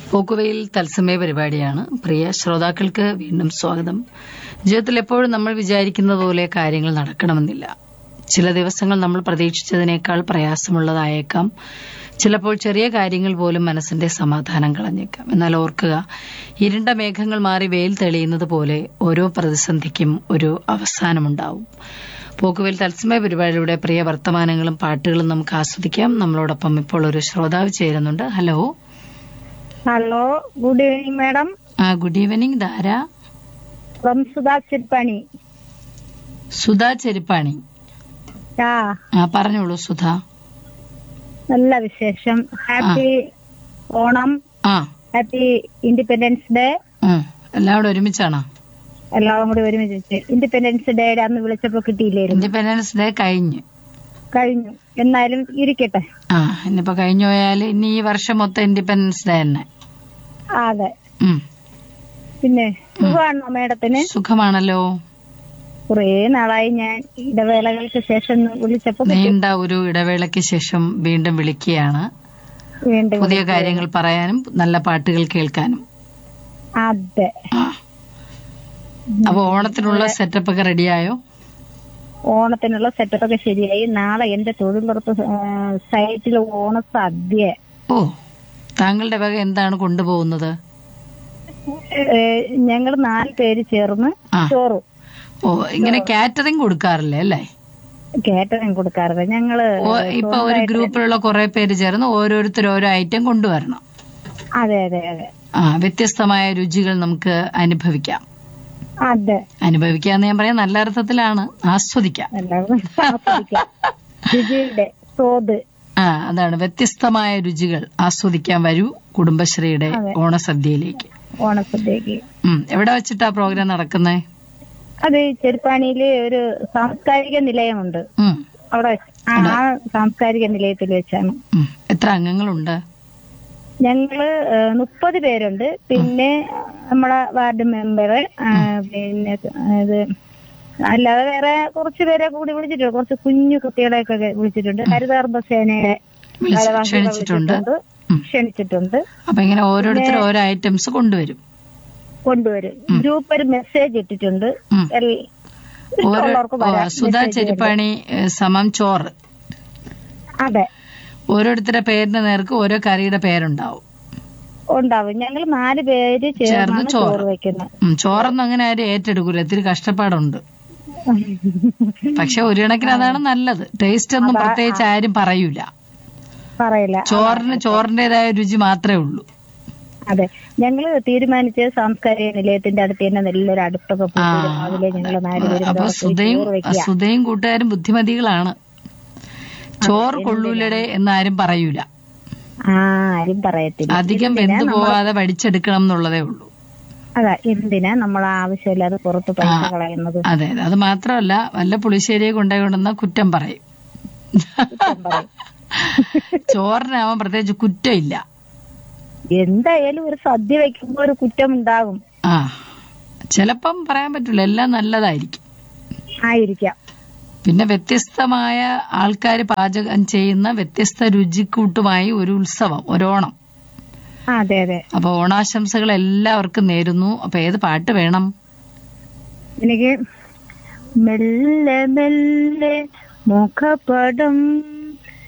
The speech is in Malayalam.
പോക്കുവയിൽ തത്സമയ പരിപാടിയാണ് പ്രിയ ശ്രോതാക്കൾക്ക് വീണ്ടും സ്വാഗതം ജീവിതത്തിൽ എപ്പോഴും നമ്മൾ വിചാരിക്കുന്നത് പോലെ കാര്യങ്ങൾ നടക്കണമെന്നില്ല ചില ദിവസങ്ങൾ നമ്മൾ പ്രതീക്ഷിച്ചതിനേക്കാൾ പ്രയാസമുള്ളതായേക്കാം ചിലപ്പോൾ ചെറിയ കാര്യങ്ങൾ പോലും മനസ്സിന്റെ സമാധാനം കളഞ്ഞേക്കാം എന്നാൽ ഓർക്കുക ഇരുണ്ട മേഘങ്ങൾ മാറി വെയിൽ തെളിയുന്നത് പോലെ ഓരോ പ്രതിസന്ധിക്കും ഒരു അവസാനമുണ്ടാവും പോക്കുവെയിൽ തത്സമയ പരിപാടിയുടെ പ്രിയ വർത്തമാനങ്ങളും പാട്ടുകളും നമുക്ക് ആസ്വദിക്കാം നമ്മളോടൊപ്പം ഇപ്പോൾ ഒരു ശ്രോതാവ് ചേരുന്നുണ്ട് hello hello good evening madam ആ ഗുഡ് ഈവനിങ് ധാരാ ഫ്രം സുധാ ചിർപ്പണി സുധാ ചെരുപ്പാണി ആ ആ പറഞ്ഞോളൂ സുധ നല്ല വിശേഷം ഹാപ്പി ഓണം ആ ഹാപ്പി ഇൻഡിപെൻഡൻസ് ഡേ ഉം. എല്ലാവരും ഒരുമിച്ചാണോ എല്ലാം കൂടി ഒരുമിച്ച് ഇൻഡിപെൻഡൻസ് ഡേയുടെ അന്ന് വിളിച്ചപ്പോ കിട്ടിയില്ലായിരുന്നു ഇൻഡിപെൻഡൻസ് ഡേ കഴിഞ്ഞ് കഴിഞ്ഞു എന്നാലും ഇരിക്കട്ടെ ആ ഇനിയിപ്പോ കഴിഞ്ഞു പോയാൽ ഇനി ഈ വർഷം മൊത്തം ഇൻഡിപെൻഡൻസ് ഡേ തന്നെ ആ, അതെ ഉം. പിന്നെ സുഖമാണോ മേഡത്തിന് സുഖമാണല്ലോ കുറേ നാളായി ഞാൻ ഇടവേളകൾക്ക് ശേഷം വിളിച്ചപ്പോ നീണ്ട ഒരു ഇടവേളയ്ക്ക് ശേഷം വീണ്ടും വിളിക്കുകയാണ് വീണ്ടും പുതിയ കാര്യങ്ങൾ പറയാനും നല്ല പാട്ടുകൾ കേൾക്കാനും അതെ ആ അപ്പൊ ഓണത്തിനുള്ള സെറ്റപ്പ് ഒക്കെ റെഡിയായോ ഓണത്തിനുള്ള സെറ്റപ്പ് ഒക്കെ ശരിയായി നാളെ എന്റെ തൊഴിലുറപ്പ് സൈറ്റിൽ ഓണ സദ്യ ഓ താങ്കളുടെ വക എന്താണ് കൊണ്ടുപോകുന്നത് ഞങ്ങൾ നാല് പേര് ചേർന്ന് ആ. ചോറ് ഓ ഇങ്ങനെ കാറ്ററിംഗ് കൊടുക്കാറില്ലേ അല്ലേ കേറ്ററിംഗ് കൊടുക്കാറുണ്ട് ഞങ്ങള് ഓ, ഇപ്പൊ ഒരു ഗ്രൂപ്പിലുള്ള കുറെ പേര് ചേർന്ന് ഓരോരുത്തർ ഓരോ ഐറ്റം കൊണ്ടുവരണം അതെ അതെ അതെ ആ വ്യത്യസ്തമായ രുചികൾ നമുക്ക് അനുഭവിക്കാം അതെ അനുഭവിക്കാന്ന് ഞാൻ പറയാം നല്ല അർത്ഥത്തിലാണ് ആസ്വദിക്കാം എല്ലാവരും ആസ്വദിക്കാം. രുചിയുടെ സ്വാദ് ആ അതാണ് വ്യത്യസ്തമായ രുചികൾ ആസ്വദിക്കാൻ വരൂ കുടുംബശ്രീയുടെ അതെ. ഓണസദ്യയിലേക്ക് ഓണസദ്യക്ക് ഉം എവിടെ വെച്ചിട്ടാ പ്രോഗ്രാം നടക്കുന്നേ അത് ചെറുപ്പാണിയില് ഒരു സാംസ്കാരിക നിലയമുണ്ട് ഉം അവിടെ വെച്ച്- ആ ആ സാംസ്കാരിക നിലയത്തിൽ വെച്ചാണ് ഉം. എത്ര അംഗങ്ങളുണ്ട് ഞങ്ങള് മുപ്പത് പേരുണ്ട് പിന്നെ നമ്മളെ വാർഡ് മെമ്പർ പിന്നെ ഇത് അല്ലാതെ വേറെ കുറച്ച് പേരെ കൂടി വിളിച്ചിട്ടുണ്ട് കുറച്ച് കുഞ്ഞു കുട്ടികളെയൊക്കെ വിളിച്ചിട്ടുണ്ട് ഹരിതകർമ്മ സേനയുടെ വിളിച്ച് ഭാരവാഹികളെ ക്ഷണിച്ചിട്ടുണ്ട് വിളിച്ചിട്ടുണ്ട്. ഉം. ക്ഷണിച്ചിട്ടുണ്ട് അപ്പൊ ഇങ്ങനെ ഓരോരുത്തർ ഓരോ ഐറ്റംസ് കൊണ്ടുവരും കൊണ്ടുവരും ഗ്രൂപ്പ് ഒരു മെസ്സേജ് ഇട്ടിട്ടുണ്ട് ഉം. എൽ- ഓരോ ഉള്ളവർക്ക് ഓ, വരാം. സുധാ മെസ്സേജ് ചെരുപ്പാണി ഏ, സമം ചോറ് അതെ ഓരോരുത്തരുടെ പേരിന് നേർക്ക് ഓരോ കറിയുടെ പേരുണ്ടാവും ഉണ്ടാവും ഞങ്ങൾ നാല് പേര് ചേർന്ന് ചേർന്നാണ് ചോറ്. ചോറ് വെക്കുന്നത് ഉം, ചോറൊന്നും അങ്ങനെ ആരും ഏറ്റെടുക്കൂല ഇത്തിരി കഷ്ടപ്പാടുണ്ട് പക്ഷെ ഒരു കണക്കിന് അതാണ് നല്ലത് ടേസ്റ്റ് ഒന്നും പ്രത്യേകിച്ച് ആരും പറയൂല പറയില്ല ചോറിന് ചോറിന്റേതായ രുചി മാത്രമേ ഉള്ളൂ അതെ ഞങ്ങള് തീരുമാനിച്ച് സാംസ്കാരിക നിലയത്തിന്റെ അടുത്ത് തന്നെ നല്ലൊരു അടുപ്പൊക്കെ ആ പൂട്ടി രാവിലെ ഞങ്ങള് നാലുപേരും അപ്പൊ കൂടെ പോയി സുധയും ചോറ് വെക്കുക സുധയും കൂട്ടുകാരും ബുദ്ധിമതികളാണ് ചോറ് കൊള്ളൂലടെ എന്നാരും പറയൂല ആ ആരും പറയത്തില്ല അധികം വെന്തു പോവാതെ വടിച്ചെടുക്കണം എന്നുള്ളതേ ഉള്ളൂ അതാ എന്തിനാ നമ്മൾ ആവശ്യമില്ലാതെ പുറത്ത് പൈസ കളയുന്നത് അതെ അതെ അത് മാത്രമല്ല വല്ല പുളിശ്ശേരിയെ കൊണ്ടുപോയി കൊണ്ടുവന്ന കുറ്റം പറയും കുറ്റം പറയും. ചോറിനാവാൻ പ്രത്യേകിച്ച് കുറ്റമില്ല എന്തായാലും ഒരു സദ്യ വെക്കുമ്പോ ഒരു കുറ്റം ഉണ്ടാകും ആ ചിലപ്പം പറയാൻ പറ്റില്ല എല്ലാം നല്ലതായിരിക്കും ആയിരിക്കാം പിന്നെ വ്യത്യസ്തമായ ആൾക്കാർ പാചകം ചെയ്യുന്ന വ്യത്യസ്ത രുചിക്കൂട്ടുമായി ഒരു ഉത്സവം ഒരോണം ആ, അതെ അതെ അപ്പൊ ഓണാശംസകൾ എല്ലാവർക്കും നേരുന്നു അപ്പൊ ഏത് പാട്ട് വേണം എനിക്ക് മെല്ലെ മെല്ലെ മുഖപടം